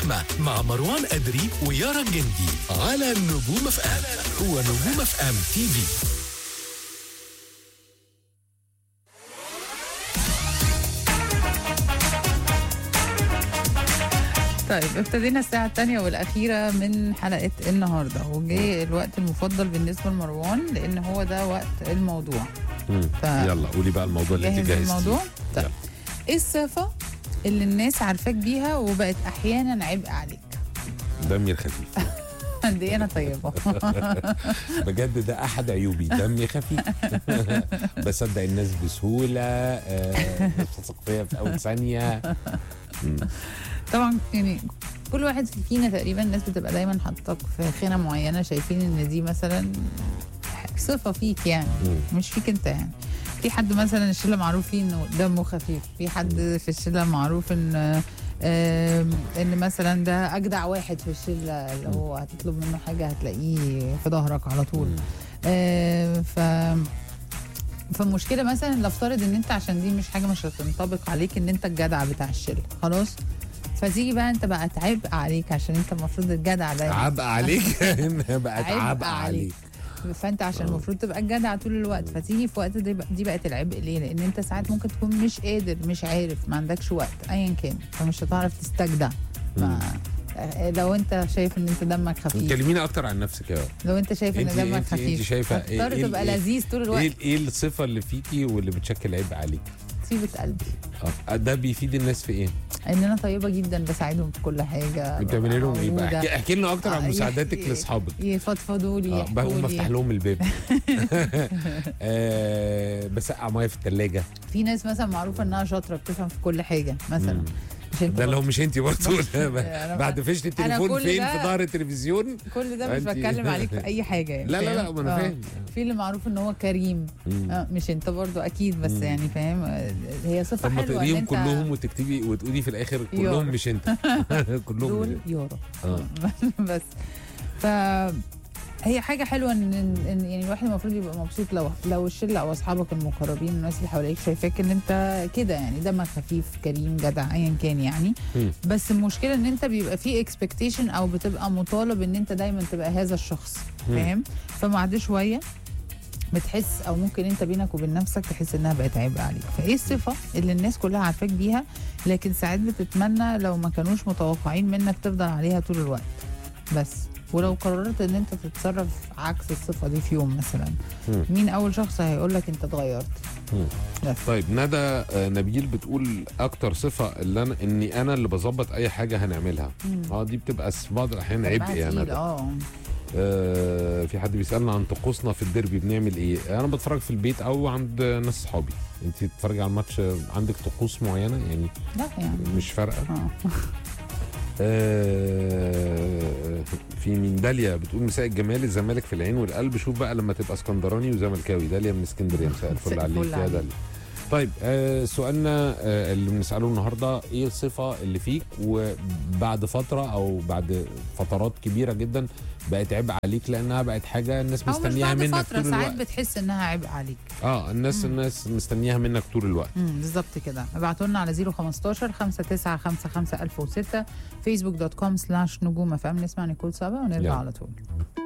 اللحمة مع مروان أدري ويارا الجندي على نجوم اف ام هو نجوم اف ام تي في طيب ابتدينا الساعة الثانية والأخيرة من حلقة النهاردة وجه الوقت المفضل بالنسبة لمروان لأن هو ده وقت الموضوع مم. ف- يلا قولي بقى الموضوع اللي انت جاهز جاهزتيه الموضوع؟ طيب يلا. ايه الصفة اللي الناس عارفاك بيها وبقت أحيانا عبء عليك؟ دمي خفيف دي أنا طيبة بجد ده احد عيوبي دمي خفيف بصدق الناس بسهوله آه، بتثق فيا في اول ثانيه مم. طبعا يعني كل واحد فينا تقريبا الناس بتبقى دايما حاطاك في خانة معينة شايفين إن دي مثلا صفة فيك يعني مم. مش فيك انت يعني في حد مثلا الشله معروف فيه انه دمه خفيف في حد في الشله معروف ان آم، ان مثلا ده اجدع واحد في الشله اللي هو هتطلب منه حاجه هتلاقيه في ظهرك على طول مم. آم، ف فالمشكله مثلا نفترض ان انت عشان دي مش حاجه مش هتنطبق عليك ان انت الجدع بتاع الشله خلاص فتيجي بقى انت بقت عبء عليك عشان انت المفروض الجدع ده عبء عليك إنها بقت عبء عبء عليك. عليك فانت عشان المفروض تبقى الجدع طول الوقت فتيجي في وقت دي, دي بقت العبء ليه؟ لان انت ساعات ممكن تكون مش قادر مش عارف ما عندكش وقت ايا كان فمش هتعرف تستجدع ما لو انت شايف ان انت دمك خفيف كلميني اكتر عن نفسك يا لو انت شايف ان انت- دمك انت- انت خفيف شايفة ايه- هتضطر ايه- تبقى ايه- لذيذ طول الوقت ايه ايه الصفه اللي فيكي واللي بتشكل عبء عليك طيبة قلبي اه ده بيفيد الناس في ايه؟ ان انا طيبه جدا بساعدهم في كل حاجه بتعملي لهم ايه بقى؟ موجودة. احكي, احكي لنا اكتر عن آه، مساعداتك يحكي- لاصحابك يفضفضوا لي اه يحكوا بقوم لي. افتح لهم الباب آه بسقع ميه في الثلاجه في ناس مثلا معروفه انها شاطره بتفهم في كل حاجه مثلا مش انت ده لو مش انت برضه أنا بعد فشت التليفون كل فين ده- في ظهر التلفزيون كل ده مش أنت- بتكلم عليك في اي حاجه يعني لا لا لا فاهم؟ ما انا آه. فاهم في اللي معروف ان هو كريم مم. آه مش انت برضو اكيد بس مم. يعني فاهم آه، هي صفه طب ما حلوه ان تقريهم انت كلهم وتكتبي وتقولي في الاخر يارا. كلهم مش انت كلهم دول مش- يورو اه بس ف هي حاجة حلوة ان ان يعني الواحد المفروض يبقى مبسوط لو لو الشلة او اصحابك المقربين الناس اللي حواليك شايفاك ان انت كده يعني دمك خفيف كريم جدع ايا كان يعني مم. بس المشكلة ان انت بيبقى في اكسبكتيشن او بتبقى مطالب ان انت دايما تبقى هذا الشخص مم. فاهم فبعد شوية بتحس او ممكن انت بينك وبين نفسك تحس انها بقت عبء عليك فايه الصفه اللي الناس كلها عارفاك بيها لكن ساعات بتتمنى لو ما كانوش متوقعين منك تفضل عليها طول الوقت بس ولو قررت ان انت تتصرف عكس الصفه دي في يوم مثلا مم. مين اول شخص هيقول لك انت اتغيرت مم. بس طيب ندى آه، نبيل بتقول اكتر صفه اللي انا اني انا اللي بظبط اي حاجه هنعملها مم. اه دي بتبقى في بعض الاحيان عبء طبعاً يا تقيل، ندى اه آه في حد بيسالنا عن طقوسنا في الديربي بنعمل ايه انا بتفرج في البيت او عند ناس صحابي انت بتتفرجي على الماتش آه، عندك طقوس معينه يعني لا يعني مش فارقه اه آه في مين داليا بتقول مساء الجمال الزمالك في العين والقلب شوف بقى لما تبقى اسكندراني وزملكاوي داليا من اسكندريه مساء الفل مساء عليك الفل يا عليك. داليا طيب آه سؤالنا آه اللي بنساله النهارده ايه الصفه اللي فيك وبعد فتره او بعد فترات كبيره جدا بقت عبء عليك لانها بقت حاجه الناس او مش مستنياها بعد منك فتره طول ساعات الوقت بتحس انها عبء عليك اه الناس الناس مستنياها منك طول الوقت امم بالظبط كده ابعتوا لنا على 015 5955006 فيسبوك دوت كوم سلاش نجوم اف ام نسمع نيكول سابا ونرجع يلا. على طول